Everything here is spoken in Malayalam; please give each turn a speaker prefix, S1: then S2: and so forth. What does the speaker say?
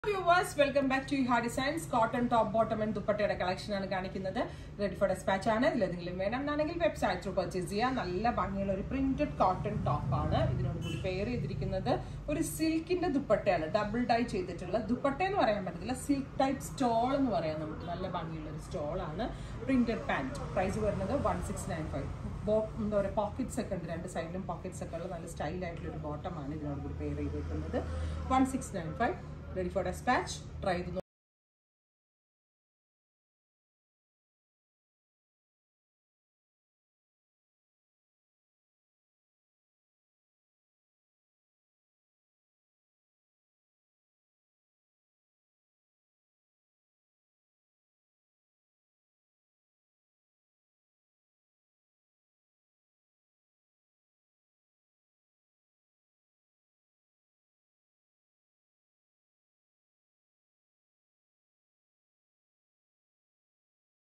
S1: വ്യൂവേഴ്സ് വെൽക്കം ബാക്ക് ടു ഹാ designs cotton top bottom and ദുപ്പട്ടയുടെ കളക്ഷൻ ആണ് കാണിക്കുന്നത് റെഡി ഫോർ ഡെസ്പാച്ച് ആണ് ഇതിലെന്തെങ്കിലും വേണം എന്നാണെങ്കിൽ വെബ്സൈറ്റ് ത്രൂ പർച്ചേസ് ചെയ്യാം നല്ല ഭംഗിയുള്ള ഒരു പ്രിന്റഡ് കോട്ടൺ ടോപ്പ് ആണ് ഇതിനോട് കൂടി പെയർ ചെയ്തിരിക്കുന്നത് ഒരു സിൽക്കിന്റെ ദുപ്പട്ടയാണ് ഡബിൾ ഡൈ ചെയ്തിട്ടുള്ള ദുപ്പട്ട എന്ന് പറയാൻ പറ്റത്തില്ല സിൽക്ക് ടൈപ്പ് സ്റ്റോൾ എന്ന് പറയാം നമുക്ക് നല്ല ഭംഗിയുള്ള ഒരു സ്റ്റോൾ ആണ് പ്രിന്റഡ് പാന്റ് പ്രൈസ് വരുന്നത് വൺ സിക്സ് നയൻ ഫൈവ് എന്താ പറയുക പോക്കറ്റ്സ് ഒക്കെ ഉണ്ട് രണ്ട് സൈഡിലും പോക്കറ്റ്സ് ഒക്കെ ഉള്ള നല്ല സ്റ്റൈൽ ആയിട്ടുള്ള ഒരു ബോട്ടമാണ് ഇതിനോട് കൂടി പെയർ ചെയ്തിരിക്കുന്നത് one six nine five ready for dispatch try ചെയ്ത്